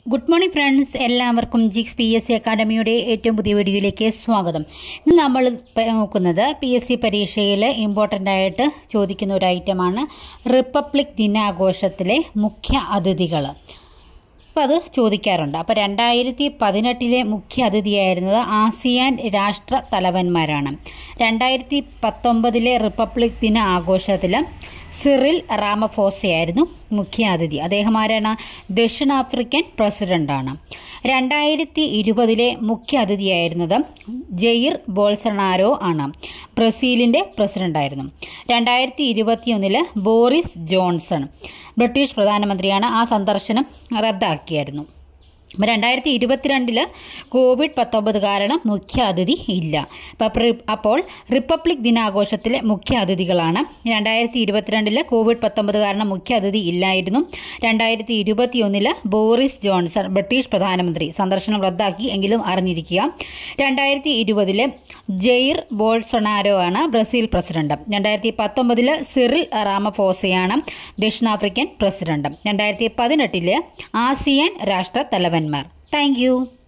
good morning friends എല്ലാവർക്കും ജിക്സ് P S C അക്കാഡമിയുടെ ഏറ്റവും പുതിയ വീഡിയോയിലേക്ക് സ്വാഗതം ഇന്ന് നമ്മൾ പ- നോക്കുന്നത് പി എസ് സി പരീക്ഷയിൽ ഇമ്പോർട്ടൻ്റ് ആയിട്ട് ചോദിക്കുന്ന ഒരു ഐറ്റമാണ് റിപ്പബ്ലിക് ദിനാഘോഷത്തിലെ മുഖ്യ അതിഥികൾ അപ്പോൾ അത് ചോദിക്കാറുണ്ട് അപ്പോൾ രണ്ടായിരത്തി പതിനെട്ടിലെ മുഖ്യ അതിഥിയായിരുന്നത് ആസിയാൻ രാഷ്ട്ര തലവന്മാരാണ് രണ്ടായിരത്തി പത്തൊമ്പതിലെ റിപ്പബ്ലിക് ദിന ആഘോഷത്തിൽ സിറിൽ റാമഫോസയായിരുന്നു മുഖ്യ അതിഥി അദ്ദേഹം ആരാണ് ദക്ഷിണാഫ്രിക്കൻ പ്രസിഡന്റാണ് രണ്ടായിരത്തി ഇരുപതിലെ മുഖ്യ അതിഥിയായിരുന്നത് ജെയിർ ബോൾസണാരോ ആണ് ബ്രസീലിൻ്റെ പ്രസിഡന്റായിരുന്നു രണ്ടായിരത്തി ഇരുപത്തിയൊന്നില് ബോറിസ് ജോൺസൺ ബ്രിട്ടീഷ് പ്രധാനമന്ത്രിയാണ് ആ സന്ദർശനം റദ്ദാക്കിയായിരുന്നു അപ്പോൾ രണ്ടായിരത്തി ഇരുപത്തിരണ്ടില് കോവിഡ് പത്തൊമ്പത് കാരണം മുഖ്യ അതിഥി ഇല്ല അപ്പോൾ പ്രി- അപ്പോൾ റിപ്പബ്ലിക് ദിനാഘോഷത്തിലെ മുഖ്യ അതിഥികളാണ് രണ്ടായിരത്തി ഇരുപത്തിരണ്ടില് കോവിഡ് പത്തൊമ്പത് കാരണം മുഖ്യ അതിഥി ഇല്ലായിരുന്നു രണ്ടായിരത്തി ഇരുപത്തിയൊന്നില് ബോറിസ് ജോൺസൺ ബ്രിട്ടീഷ് പ്രധാനമന്ത്രി സന്ദർശനം റദ്ദാക്കി എങ്കിലും അറിഞ്ഞിരിക്കുക രണ്ടായിരത്തി ഇരുപതില് ജെയിർ ബോൾസൊണാരോ ആണ് ബ്രസീൽ പ്രസിഡന്റ് രണ്ടായിരത്തി പത്തൊമ്പതില് സിറിൽ റാമഫോസയാണ് ദക്ഷിണാഫ്രിക്കൻ പ്രസിഡന്റ് രണ്ടായിരത്തി പതിനെട്ടില് ആസിയാൻ രാഷ്ട്ര തലവന്മാർ താങ്ക് യു